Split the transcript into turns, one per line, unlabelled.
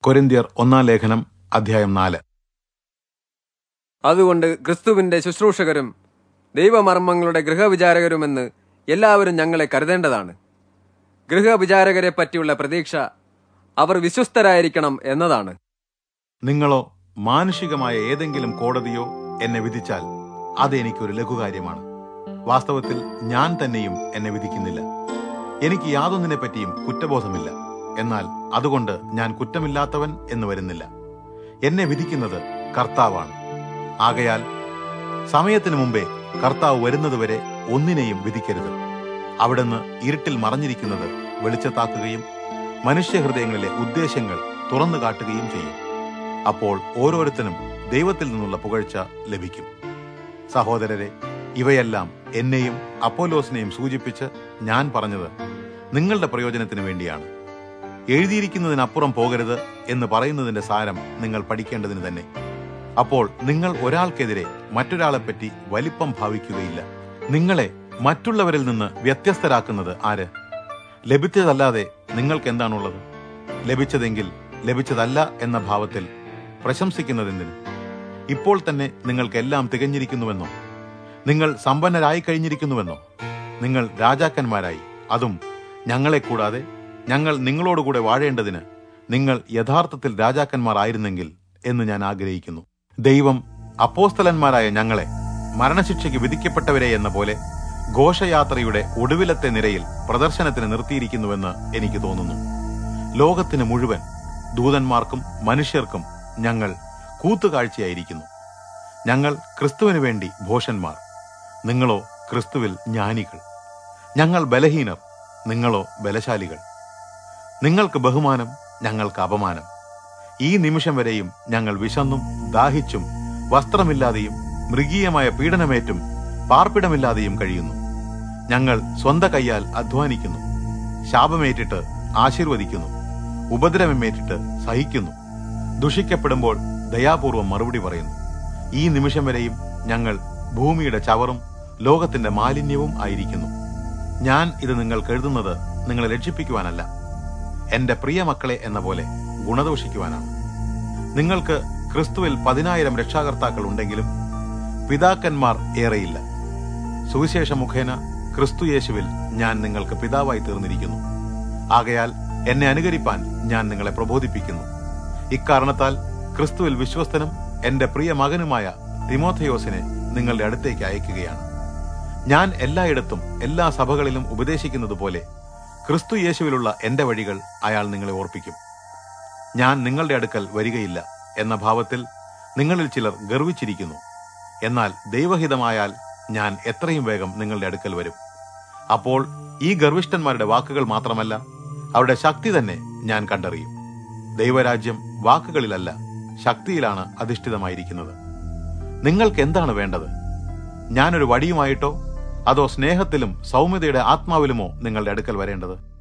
കൊരിന്ത്യർ ഒന്നാം ലേഖനം അധ്യായം നാല്
അതുകൊണ്ട് ക്രിസ്തുവിന്റെ ശുശ്രൂഷകരും ദൈവമർമ്മങ്ങളുടെ ഗൃഹവിചാരകരുമെന്ന് എല്ലാവരും ഞങ്ങളെ കരുതേണ്ടതാണ് ഗൃഹവിചാരകരെ പറ്റിയുള്ള പ്രതീക്ഷ അവർ വിശ്വസ്തരായിരിക്കണം എന്നതാണ്
നിങ്ങളോ മാനുഷികമായ ഏതെങ്കിലും കോടതിയോ എന്നെ വിധിച്ചാൽ അത് എനിക്കൊരു ലഘുകാര്യമാണ് വാസ്തവത്തിൽ ഞാൻ തന്നെയും എന്നെ വിധിക്കുന്നില്ല എനിക്ക് യാതൊന്നിനെ പറ്റിയും കുറ്റബോധമില്ല എന്നാൽ അതുകൊണ്ട് ഞാൻ കുറ്റമില്ലാത്തവൻ എന്ന് വരുന്നില്ല എന്നെ വിധിക്കുന്നത് കർത്താവാണ് ആകയാൽ സമയത്തിനു മുമ്പേ കർത്താവ് വരുന്നതുവരെ ഒന്നിനെയും വിധിക്കരുത് അവിടുന്ന് ഇരുട്ടിൽ മറഞ്ഞിരിക്കുന്നത് വെളിച്ചത്താക്കുകയും മനുഷ്യഹൃദയങ്ങളിലെ ഉദ്ദേശങ്ങൾ തുറന്നു കാട്ടുകയും ചെയ്യും അപ്പോൾ ഓരോരുത്തനും ദൈവത്തിൽ നിന്നുള്ള പുകഴ്ച ലഭിക്കും സഹോദരരെ ഇവയെല്ലാം എന്നെയും അപ്പോലോസിനെയും സൂചിപ്പിച്ച് ഞാൻ പറഞ്ഞത് നിങ്ങളുടെ പ്രയോജനത്തിന് വേണ്ടിയാണ് എഴുതിയിരിക്കുന്നതിനപ്പുറം പോകരുത് എന്ന് പറയുന്നതിന്റെ സാരം നിങ്ങൾ പഠിക്കേണ്ടതിന് തന്നെ അപ്പോൾ നിങ്ങൾ ഒരാൾക്കെതിരെ മറ്റൊരാളെപ്പറ്റി വലിപ്പം ഭാവിക്കുകയില്ല നിങ്ങളെ മറ്റുള്ളവരിൽ നിന്ന് വ്യത്യസ്തരാക്കുന്നത് ആര് ലഭിച്ചതല്ലാതെ നിങ്ങൾക്ക് എന്താണുള്ളത് ലഭിച്ചതെങ്കിൽ ലഭിച്ചതല്ല എന്ന ഭാവത്തിൽ പ്രശംസിക്കുന്നതെന്തിന് ഇപ്പോൾ തന്നെ നിങ്ങൾക്കെല്ലാം തികഞ്ഞിരിക്കുന്നുവെന്നോ നിങ്ങൾ സമ്പന്നരായി കഴിഞ്ഞിരിക്കുന്നുവെന്നോ നിങ്ങൾ രാജാക്കന്മാരായി അതും ഞങ്ങളെ കൂടാതെ ഞങ്ങൾ നിങ്ങളോടുകൂടെ വാഴേണ്ടതിന് നിങ്ങൾ യഥാർത്ഥത്തിൽ രാജാക്കന്മാർ ആയിരുന്നെങ്കിൽ എന്ന് ഞാൻ ആഗ്രഹിക്കുന്നു ദൈവം അപ്പോസ്തലന്മാരായ ഞങ്ങളെ മരണശിക്ഷയ്ക്ക് വിധിക്കപ്പെട്ടവരെ എന്ന പോലെ ഘോഷയാത്രയുടെ ഒടുവിലത്തെ നിരയിൽ പ്രദർശനത്തിന് നിർത്തിയിരിക്കുന്നുവെന്ന് എനിക്ക് തോന്നുന്നു ലോകത്തിന് മുഴുവൻ ദൂതന്മാർക്കും മനുഷ്യർക്കും ഞങ്ങൾ കൂത്തുകാഴ്ചയായിരിക്കുന്നു ഞങ്ങൾ ക്രിസ്തുവിന് വേണ്ടി ഭോഷന്മാർ നിങ്ങളോ ക്രിസ്തുവിൽ ജ്ഞാനികൾ ഞങ്ങൾ ബലഹീനർ നിങ്ങളോ ബലശാലികൾ നിങ്ങൾക്ക് ബഹുമാനം ഞങ്ങൾക്ക് അപമാനം ഈ നിമിഷം വരെയും ഞങ്ങൾ വിശന്നും ദാഹിച്ചും വസ്ത്രമില്ലാതെയും മൃഗീയമായ പീഡനമേറ്റും പാർപ്പിടമില്ലാതെയും കഴിയുന്നു ഞങ്ങൾ സ്വന്ത കൈയാൽ അധ്വാനിക്കുന്നു ശാപമേറ്റിട്ട് ആശീർവദിക്കുന്നു ഉപദ്രവമേറ്റിട്ട് സഹിക്കുന്നു ദുഷിക്കപ്പെടുമ്പോൾ ദയാപൂർവം മറുപടി പറയുന്നു ഈ നിമിഷം വരെയും ഞങ്ങൾ ഭൂമിയുടെ ചവറും ലോകത്തിന്റെ മാലിന്യവും ആയിരിക്കുന്നു ഞാൻ ഇത് നിങ്ങൾക്ക് എഴുതുന്നത് നിങ്ങളെ രക്ഷിപ്പിക്കുവാനല്ല എന്റെ പ്രിയ മക്കളെ എന്ന പോലെ ഗുണദോഷിക്കുവാനാണ് നിങ്ങൾക്ക് ക്രിസ്തുവിൽ പതിനായിരം രക്ഷാകർത്താക്കൾ ഉണ്ടെങ്കിലും പിതാക്കന്മാർ ഏറെയില്ല സുവിശേഷ മുഖേന ക്രിസ്തു യേശുവിൽ ഞാൻ നിങ്ങൾക്ക് പിതാവായി തീർന്നിരിക്കുന്നു ആകയാൽ എന്നെ അനുകരിപ്പാൻ ഞാൻ നിങ്ങളെ പ്രബോധിപ്പിക്കുന്നു ഇക്കാരണത്താൽ ക്രിസ്തുവിൽ വിശ്വസ്തനും എന്റെ പ്രിയ മകനുമായ തിമോഥയോസിനെ നിങ്ങളുടെ അടുത്തേക്ക് അയക്കുകയാണ് ഞാൻ എല്ലായിടത്തും എല്ലാ സഭകളിലും ഉപദേശിക്കുന്നത് പോലെ ക്രിസ്തു യേശുവിലുള്ള എന്റെ വഴികൾ അയാൾ നിങ്ങളെ ഓർപ്പിക്കും ഞാൻ നിങ്ങളുടെ അടുക്കൽ വരികയില്ല എന്ന ഭാവത്തിൽ നിങ്ങളിൽ ചിലർ ഗർവിച്ചിരിക്കുന്നു എന്നാൽ ദൈവഹിതമായാൽ ഞാൻ എത്രയും വേഗം നിങ്ങളുടെ അടുക്കൽ വരും അപ്പോൾ ഈ ഗർവിഷ്ഠന്മാരുടെ വാക്കുകൾ മാത്രമല്ല അവരുടെ ശക്തി തന്നെ ഞാൻ കണ്ടറിയും ദൈവരാജ്യം വാക്കുകളിലല്ല ശക്തിയിലാണ് അധിഷ്ഠിതമായിരിക്കുന്നത് നിങ്ങൾക്ക് എന്താണ് വേണ്ടത് ഞാനൊരു വടിയുമായിട്ടോ അതോ സ്നേഹത്തിലും സൗമ്യതയുടെ ആത്മാവിലുമോ നിങ്ങളുടെ അടുക്കൽ വരേണ്ടത്